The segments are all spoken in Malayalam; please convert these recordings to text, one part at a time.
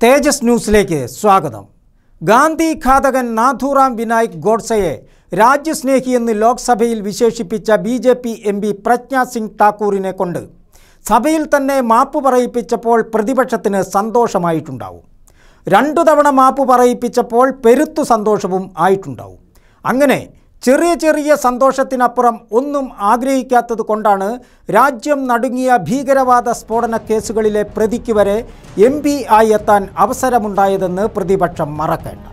തേജസ് ന്യൂസിലേക്ക് സ്വാഗതം ഗാന്ധി ഘാതകൻ നാഥുറാം വിനായക് ഗോഡ്സയെ രാജ്യസ്നേഹിയെന്ന് ലോക്സഭയിൽ വിശേഷിപ്പിച്ച B J P M P Pragya Singh ഠാക്കൂറിനെ കൊണ്ട് സഭയിൽ തന്നെ മാപ്പ് പറയിപ്പിച്ചപ്പോൾ പ്രതിപക്ഷത്തിന് സന്തോഷമായിട്ടുണ്ടാവും രണ്ടു തവണ മാപ്പ് പറയിപ്പിച്ചപ്പോൾ പെരുത്തു സന്തോഷവും ആയിട്ടുണ്ടാവും അങ്ങനെ ചെറിയ ചെറിയ സന്തോഷത്തിനപ്പുറം ഒന്നും ആഗ്രഹിക്കാത്തത് കൊണ്ടാണ് രാജ്യം നടുങ്ങിയ ഭീകരവാദ സ്ഫോടന കേസുകളിലെ പ്രതിക്ക് വരെ എം പി ആയി എത്താൻ അവസരമുണ്ടായതെന്ന് പ്രതിപക്ഷം മറക്കേണ്ട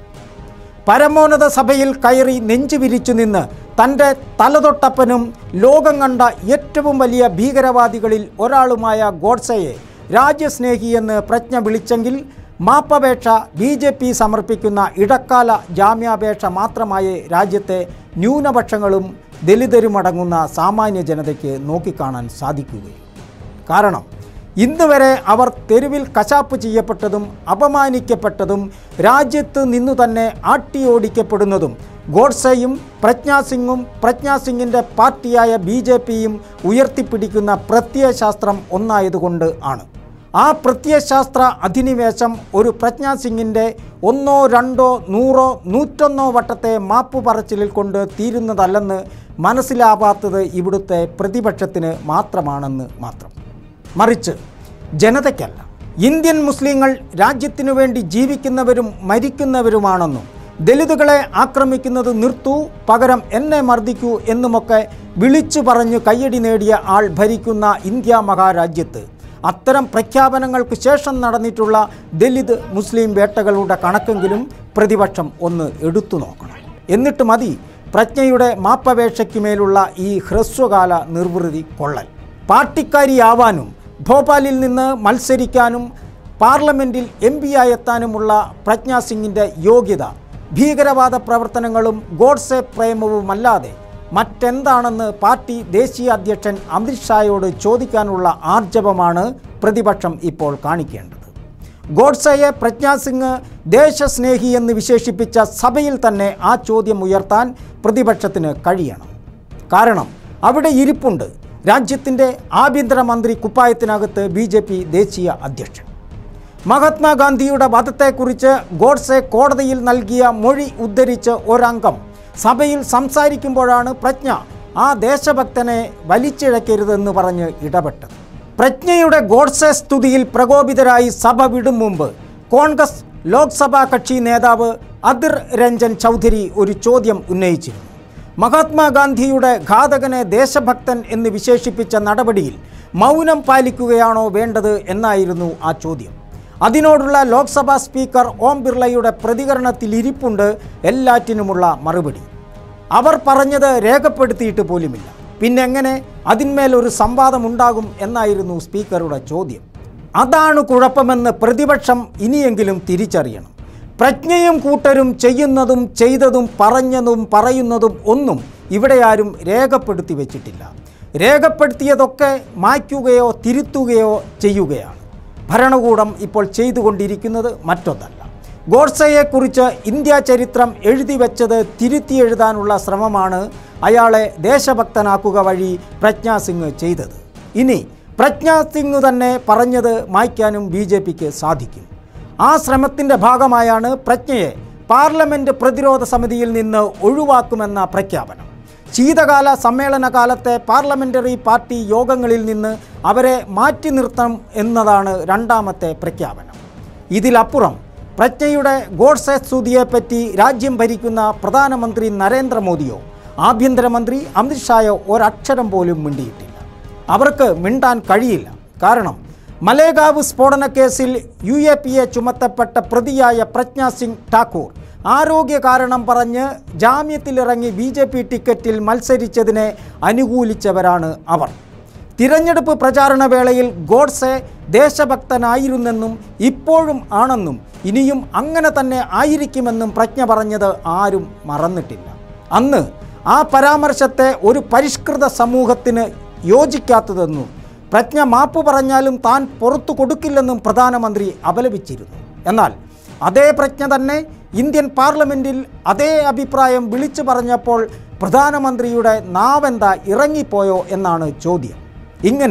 പരമോന്നത സഭയിൽ കയറി നെഞ്ചു വിരിച്ചു നിന്ന് തൻ്റെ തലതൊട്ടപ്പനും ലോകം കണ്ട ഏറ്റവും വലിയ ഭീകരവാദികളിൽ ഒരാളുമായ ഗോഡ്സയെ രാജ്യസ്നേഹിയെന്ന് പ്രജ്ഞ വിളിച്ചെങ്കിൽ മാപ്പപേക്ഷ ബി ജെ പി സമർപ്പിക്കുന്ന ഇടക്കാല ജാമ്യാപേക്ഷ മാത്രമായി രാജ്യത്തെ ന്യൂനപക്ഷങ്ങളും ദലിതരുമടങ്ങുന്ന സാമാന്യ ജനതയ്ക്ക് നോക്കിക്കാണാൻ സാധിക്കുകയും കാരണം ഇന്ന് വരെ അവർ തെരുവിൽ കശാപ്പ് ചെയ്യപ്പെട്ടതും അപമാനിക്കപ്പെട്ടതും രാജ്യത്ത് നിന്നു തന്നെ ആട്ടിയോടിക്കപ്പെടുന്നതും ഗോഡ്സെയും പ്രജ്ഞാ സിംഗും പ്രജ്ഞാ സിംഗിൻ്റെ പാർട്ടിയായ ബി ജെ പിയും ഉയർത്തിപ്പിടിക്കുന്ന പ്രത്യയശാസ്ത്രം ഒന്നായതുകൊണ്ട് ആണ് ആ പ്രത്യയശാസ്ത്ര അധിനിവേശം ഒരു പ്രജ്ഞാ സിംഗിൻ്റെ ഒന്നോ രണ്ടോ നൂറോ നൂറ്റൊന്നോ വട്ടത്തെ മാപ്പ് പറച്ചിലിൽ കൊണ്ട് തീരുന്നതല്ലെന്ന് മനസ്സിലാവാത്തത് ഇവിടുത്തെ പ്രതിപക്ഷത്തിന് മാത്രമാണെന്ന് മാത്രം മറിച്ച് ജനതയ്ക്കല്ല ഇന്ത്യൻ മുസ്ലിങ്ങൾ രാജ്യത്തിനു വേണ്ടി ജീവിക്കുന്നവരും മരിക്കുന്നവരുമാണെന്നും ദലിതുകളെ ആക്രമിക്കുന്നത് നിർത്തൂ പകരം എന്നെ മർദ്ദിക്കൂ എന്നുമൊക്കെ വിളിച്ചു പറഞ്ഞു കയ്യടി നേടിയ ആൾ ഭരിക്കുന്ന ഇന്ത്യ മഹാരാജ്യത്ത് അത്തരം പ്രഖ്യാപനങ്ങൾക്ക് ശേഷം നടന്നിട്ടുള്ള ദലിത് മുസ്ലിം വേട്ടകളുടെ കണക്കെങ്കിലും പ്രതിപക്ഷം ഒന്ന് എടുത്തു നോക്കണം എന്നിട്ട് മതി പ്രജ്ഞയുടെ മാപ്പപേക്ഷയ്ക്ക് മേലുള്ള ഈ ഹ്രസ്വകാല നിർവൃതി കൊള്ളൽ പാർട്ടിക്കാരിയാവാനും ഭോപ്പാലിൽ നിന്ന് മത്സരിക്കാനും പാർലമെൻറ്റിൽ എം പിയായി എത്താനുമുള്ള പ്രജ്ഞാ സിംഗിൻ്റെ യോഗ്യത ഭീകരവാദ പ്രവർത്തനങ്ങളും ഗോഡ്സെ പ്രേമവുമല്ലാതെ മറ്റെന്താണെന്ന് പാർട്ടി ദേശീയ അധ്യക്ഷൻ അമിത്ഷായോട് ചോദിക്കാനുള്ള ആർജവമാണ് പ്രതിപക്ഷം ഇപ്പോൾ കാണിക്കേണ്ടത് ഗോഡ്സെയെ പ്രജ്ഞാ സിംഗ് ദേശസ്നേഹി എന്ന് വിശേഷിപ്പിച്ച സഭയിൽ തന്നെ ആ ചോദ്യം ഉയർത്താൻ പ്രതിപക്ഷത്തിന് കഴിയണം കാരണം അവിടെ ഇരിപ്പുണ്ട് രാജ്യത്തിൻ്റെ ആഭ്യന്തരമന്ത്രി കുപ്പായത്തിനകത്ത് ബി ജെ പി ദേശീയ അധ്യക്ഷൻ മഹാത്മാഗാന്ധിയുടെ വധത്തെക്കുറിച്ച് ഗോഡ്സെ കോടതിയിൽ നൽകിയ മൊഴി ഉദ്ധരിച്ച് ഒരംഗം സഭയിൽ സംസാരിക്കുമ്പോഴാണ് പ്രജ്ഞ ആ ദേശഭക്തനെ വലിച്ചിഴക്കരുതെന്ന് പറഞ്ഞ് ഇടപെട്ടത് പ്രജ്ഞയുടെ ഗോഡ്സെ സ്തുതിയിൽ പ്രകോപിതരായി സഭ വിടും മുമ്പ് കോൺഗ്രസ് ലോക്സഭാ കക്ഷി നേതാവ് അദിർ രഞ്ജൻ ചൗധരി ഒരു ചോദ്യം ഉന്നയിച്ചിരുന്നു മഹാത്മാഗാന്ധിയുടെ ഘാതകനെ ദേശഭക്തൻ എന്ന് വിശേഷിപ്പിച്ച നടപടിയിൽ മൗനം പാലിക്കുകയാണോ വേണ്ടത് എന്നായിരുന്നു ആ ചോദ്യം അതിനോടുള്ള ലോക്സഭാ സ്പീക്കർ ഓം ബിർളയുടെ പ്രതികരണത്തിൽ ഇരിപ്പുണ്ട് എല്ലാറ്റിനുമുള്ള മറുപടി അവർ പറഞ്ഞത് രേഖപ്പെടുത്തിയിട്ട് പോലുമില്ല പിന്നെങ്ങനെ അതിന്മേൽ ഒരു സംവാദമുണ്ടാകും എന്നായിരുന്നു സ്പീക്കറുടെ ചോദ്യം അതാണ് കുഴപ്പമെന്ന് പ്രതിപക്ഷം ഇനിയെങ്കിലും തിരിച്ചറിയണം പ്രജ്ഞയും കൂട്ടരും ചെയ്യുന്നതും ചെയ്തതും പറഞ്ഞതും പറയുന്നതും ഒന്നും ഇവിടെ ആരും രേഖപ്പെടുത്തി വെച്ചിട്ടില്ല രേഖപ്പെടുത്തിയതൊക്കെ മായ്ക്കുകയോ തിരുത്തുകയോ ചെയ്യുകയാണ് ഭരണകൂടം ഇപ്പോൾ ചെയ്തുകൊണ്ടിരിക്കുന്നത് മറ്റൊന്നല്ല ഗോഡ്സെയെക്കുറിച്ച് ഇന്ത്യ ചരിത്രം എഴുതി വെച്ചത് തിരുത്തി എഴുതാനുള്ള ശ്രമമാണ് അയാളെ ദേശഭക്തനാക്കുക വഴി പ്രജ്ഞാ സിംഗ് ചെയ്തത് ഇനി പ്രജ്ഞാ സിംഗ് തന്നെ പറഞ്ഞത് മായ്ക്കാനും ബി ജെ പിക്ക് സാധിക്കും ആ ശ്രമത്തിൻ്റെ ഭാഗമായാണ് പ്രജ്ഞയെ പാർലമെൻറ്റ് പ്രതിരോധ സമിതിയിൽ നിന്ന് ഒഴിവാക്കുമെന്ന പ്രഖ്യാപനം ശീതകാല സമ്മേളന കാലത്തെ പാർലമെൻ്ററി പാർട്ടി യോഗങ്ങളിൽ നിന്ന് അവരെ മാറ്റി നിർത്തണം എന്നതാണ് രണ്ടാമത്തെ പ്രഖ്യാപനം ഇതിലപ്പുറം പ്രജ്ഞയുടെ ഗോഡ്സെ സ്തുതിയെപ്പറ്റി രാജ്യം ഭരിക്കുന്ന പ്രധാനമന്ത്രി നരേന്ദ്രമോദിയോ ആഭ്യന്തരമന്ത്രി അമിത്ഷായോ ഒരക്ഷരം പോലും മിണ്ടിയിട്ടില്ല അവർക്ക് മിണ്ടാൻ കഴിയില്ല കാരണം മലേഗാവ് സ്ഫോടന കേസിൽ യു എ പി എ ചുമത്തപ്പെട്ട പ്രതിയായ പ്രജ്ഞാ സിംഗ് ഠാക്കൂർ ആരോഗ്യ കാരണം പറഞ്ഞ് ജാമ്യത്തിലിറങ്ങി ബി ജെ പി ടിക്കറ്റിൽ മത്സരിച്ചതിനെ അനുകൂലിച്ചവരാണ് അവർ തിരഞ്ഞെടുപ്പ് പ്രചാരണ വേളയിൽ ഗോഡ്സെ ദേശഭക്തനായിരുന്നെന്നും ഇപ്പോഴും ആണെന്നും ഇനിയും അങ്ങനെ തന്നെ ആയിരിക്കുമെന്നും പ്രജ്ഞ പറഞ്ഞത് ആരും മറന്നിട്ടില്ല അന്ന് ആ പരാമർശത്തെ ഒരു പരിഷ്കൃത സമൂഹത്തിന് യോജിക്കാത്തതെന്നും പ്രജ്ഞ മാപ്പ് പറഞ്ഞാലും താൻ പുറത്തു കൊടുക്കില്ലെന്നും പ്രധാനമന്ത്രി അപലപിച്ചിരുന്നു എന്നാൽ അതേ പ്രജ്ഞ തന്നെ ഇന്ത്യൻ പാർലമെൻറ്റിൽ അതേ അഭിപ്രായം വിളിച്ചു പറഞ്ഞപ്പോൾ പ്രധാനമന്ത്രിയുടെ നാവെന്താ ഇറങ്ങിപ്പോയോ എന്നാണ് ചോദ്യം ഇങ്ങനെ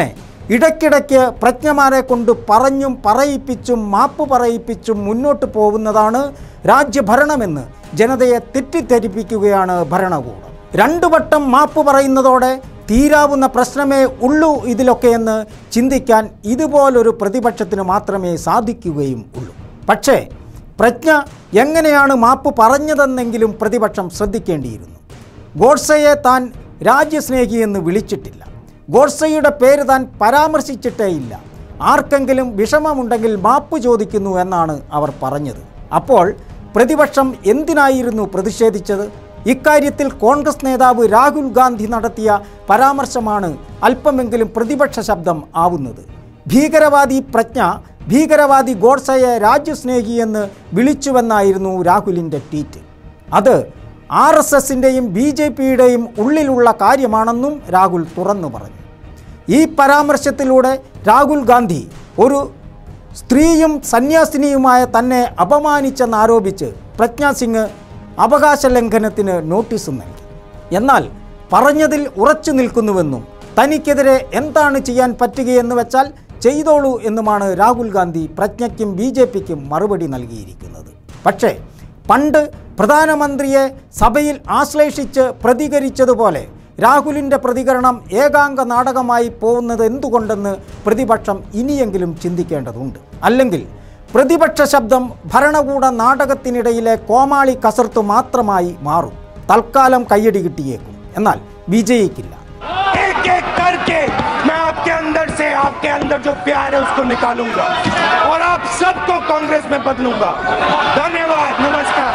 ഇടയ്ക്കിടയ്ക്ക് പ്രജ്ഞമാരെ കൊണ്ട് പറഞ്ഞും പറയിപ്പിച്ചും മാപ്പ് പറയിപ്പിച്ചും മുന്നോട്ട് പോകുന്നതാണ് രാജ്യഭരണമെന്ന് ജനതയെ തെറ്റിദ്ധരിപ്പിക്കുകയാണ് ഭരണകൂടം രണ്ടു വട്ടം മാപ്പ് പറയുന്നതോടെ തീരാവുന്ന പ്രശ്നമേ ഉള്ളൂ ഇതിലൊക്കെയെന്ന് ചിന്തിക്കാൻ ഇതുപോലൊരു പ്രതിപക്ഷത്തിന് മാത്രമേ സാധിക്കുകയും ഉള്ളൂ പക്ഷേ പ്രജ്ഞ എങ്ങനെയാണ് മാപ്പ് പറഞ്ഞതെന്നെങ്കിലും പ്രതിപക്ഷം ശ്രദ്ധിക്കേണ്ടിയിരുന്നു ഗോഡ്സയെ താൻ രാജ്യസ്നേഹിയെന്ന് വിളിച്ചിട്ടില്ല ഗോഡ്സയുടെ പേര് താൻ പരാമർശിച്ചിട്ടേയില്ല ആർക്കെങ്കിലും വിഷമമുണ്ടെങ്കിൽ മാപ്പ് ചോദിക്കുന്നു എന്നാണ് അവർ പറഞ്ഞത് അപ്പോൾ പ്രതിപക്ഷം എന്തിനായിരുന്നു പ്രതിഷേധിച്ചത് ഇക്കാര്യത്തിൽ കോൺഗ്രസ് നേതാവ് രാഹുൽ ഗാന്ധി നടത്തിയ പരാമർശമാണ് അല്പമെങ്കിലും പ്രതിപക്ഷ ശബ്ദം ആവുന്നത് ഭീകരവാദി പ്രജ്ഞ ഭീകരവാദി ഗോഡ്സയെ രാജ്യസ്നേഹിയെന്ന് വിളിച്ചുവെന്നായിരുന്നു രാഹുലിൻ്റെ ട്വീറ്റ് അത് ആർ എസ് എസിൻ്റെയും ബി ജെ പിയുടെയും ഉള്ളിലുള്ള കാര്യമാണെന്നും രാഹുൽ തുറന്നു പറഞ്ഞു ഈ പരാമർശത്തിലൂടെ രാഹുൽ ഗാന്ധി ഒരു സ്ത്രീയും സന്യാസിനിയുമായ തന്നെ അപമാനിച്ചെന്നാരോപിച്ച് പ്രജ്ഞാ സിംഗ് അവകാശ ലംഘനത്തിന് നോട്ടീസ് നൽകി എന്നാൽ പറഞ്ഞതിൽ ഉറച്ചു നിൽക്കുന്നുവെന്നും തനിക്കെതിരെ എന്താണ് ചെയ്യാൻ പറ്റുകയെന്ന് വെച്ചാൽ ചെയ്തോളൂ എന്നുമാണ് രാഹുൽ ഗാന്ധി പ്രജ്ഞയ്ക്കും ബി ജെ പിക്കും മറുപടി നൽകിയിരിക്കുന്നത് പക്ഷേ പണ്ട് പ്രധാനമന്ത്രിയെ സഭയിൽ ആശ്ലേഷിച്ച് പ്രതികരിച്ചതുപോലെ രാഹുലിൻ്റെ പ്രതികരണം ഏകാംഗ നാടകമായി പോകുന്നത് എന്തുകൊണ്ടെന്ന് പ്രതിപക്ഷം ഇനിയെങ്കിലും ചിന്തിക്കേണ്ടതുണ്ട് അല്ലെങ്കിൽ പ്രതിപക്ഷ ശബ്ദം ഭരണകൂട നാടകത്തിനിടയിലെ കോമാളി കസർത്ത് മാത്രമായി മാറും തൽക്കാലം കയ്യടി കിട്ടിയേക്കും എന്നാൽ വിജയിക്കില്ല एक एक करके मैं आपके अंदर से आपके अंदर जो प्यार है उसको निकालूंगा और आप सबको कांग्रेस में बदलूंगा धन्यवाद नमस्कार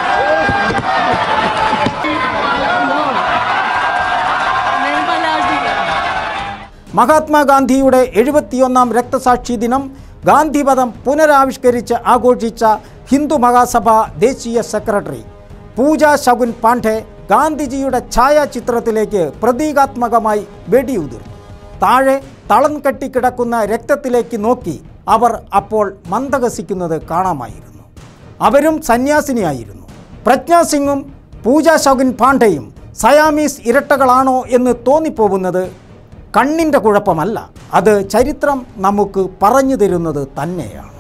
മഹാത്മാഗാന്ധിയുടെ എഴുപത്തിയൊന്നാം രക്തസാക്ഷി ദിനം ഗാന്ധിവധം പുനരാവിഷ്കരിച്ച് ആഘോഷിച്ച ഹിന്ദു മഹാസഭ ദേശീയ സെക്രട്ടറി പൂജ ശകുൻ പാണ്ഡെ ഗാന്ധിജിയുടെ ഛായാചിത്രത്തിലേക്ക് പ്രതീകാത്മകമായി വെടിയുതിർന്നു താഴെ തളം കെട്ടിക്കിടക്കുന്ന രക്തത്തിലേക്ക് നോക്കി അവർ അപ്പോൾ മന്ദഹസിക്കുന്നത് കാണാമായിരുന്നു അവരും സന്യാസിനിയായിരുന്നു പ്രജ്ഞാ സിംഗും പൂജ ശകുൻ പാണ്ഡെയും സയാമീസ് ഇരട്ടകളാണോ എന്ന് തോന്നിപ്പോകുന്നത് കണ്ണിൻ്റെ കുഴപ്പമല്ല അത് ചരിത്രം നമുക്ക് പറഞ്ഞു തരുന്നത് തന്നെയാണ്